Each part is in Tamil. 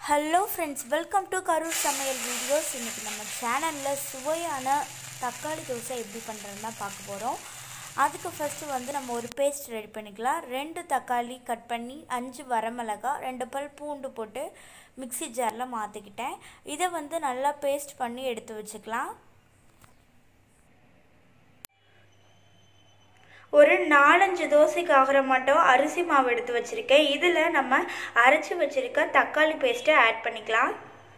hello friends welcome to Karur சமையல் வீடியோஸ் இன்றைக்கி நம்ம சேனலில் சுவையான தக்காளி தோசை எப்படி பண்ணுறதுன்னு தான் பார்க்க போகிறோம் அதுக்கு ஃபஸ்ட்டு வந்து நம்ம ஒரு பேஸ்ட் ரெடி பண்ணிக்கலாம் ரெண்டு தக்காளி கட் பண்ணி அஞ்சு வரமிளகா ரெண்டு பல் பூண்டு போட்டு மிக்ஸி ஜாரில் மாற்றிக்கிட்டேன் இதை வந்து நல்லா பேஸ்ட் பண்ணி எடுத்து வச்சுக்கலாம் ஒரு நாலஞ்சு தோசைக்கு ஆகிற மட்டும் அரிசி மாவு எடுத்து வச்சுருக்கேன் இதில் நம்ம அரைச்சி வச்சுருக்க தக்காளி பேஸ்ட்டை ஆட் பண்ணிக்கலாம்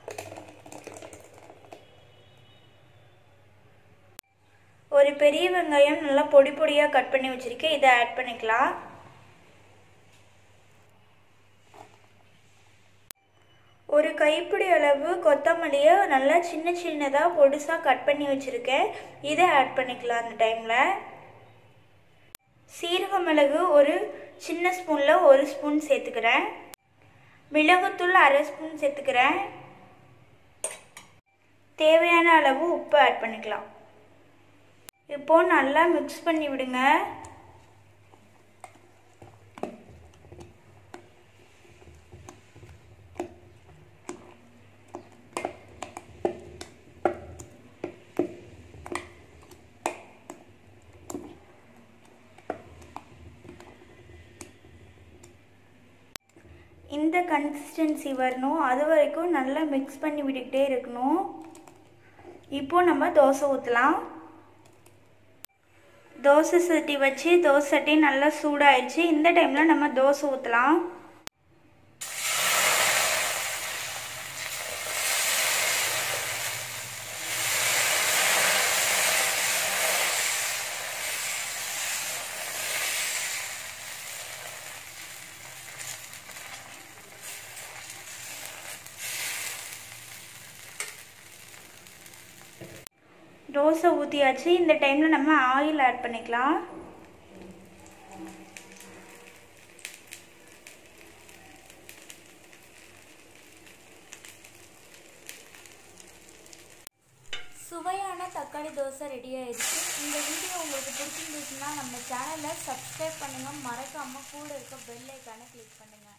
ஒரு பெரிய வெங்காயம் நல்லா பொடி பொடியாக கட் பண்ணி வச்சுருக்கேன் இதை ஆட் பண்ணிக்கலாம் ஒரு கைப்பிடி அளவு கொத்தமல்லியை நல்லா சின்ன சின்னதாக பொடிசாக கட் பண்ணி வச்சுருக்கேன் இதை ஆட் பண்ணிக்கலாம் அந்த டைமில் சீரக மிளகு ஒரு சின்ன ஸ்பூனில் ஒரு ஸ்பூன் சேர்த்துக்கிறேன் மிளகுத்தூள் அரை ஸ்பூன் சேர்த்துக்கிறேன் தேவையான அளவு உப்பு ஆட் பண்ணிக்கலாம் இப்போது நல்லா மிக்ஸ் பண்ணி விடுங்க இந்த கன்சிஸ்டன்சி வரணும் அது வரைக்கும் நல்லா மிக்ஸ் பண்ணி விட்டுக்கிட்டே இருக்கணும் இப்போது நம்ம தோசை ஊற்றலாம் தோசை சட்டி வச்சு தோசை சட்டி நல்லா சூடாயிடுச்சு இந்த டைமில் நம்ம தோசை ஊற்றலாம் தோசை ஊற்றியாச்சு இந்த டைமில் நம்ம ஆயில் ஆட் பண்ணிக்கலாம் சுவையான தக்காளி தோசை ரெடி ஆயிடுச்சு இந்த வீடியோ உங்களுக்கு பிடிச்சிருந்துச்சுன்னா நம்ம சேனலை சப்ஸ்கிரைப் பண்ணுங்கள் மறக்காமல் கூட இருக்க பெல் ஐக்கானை கிளிக் பண்ணுங்கள்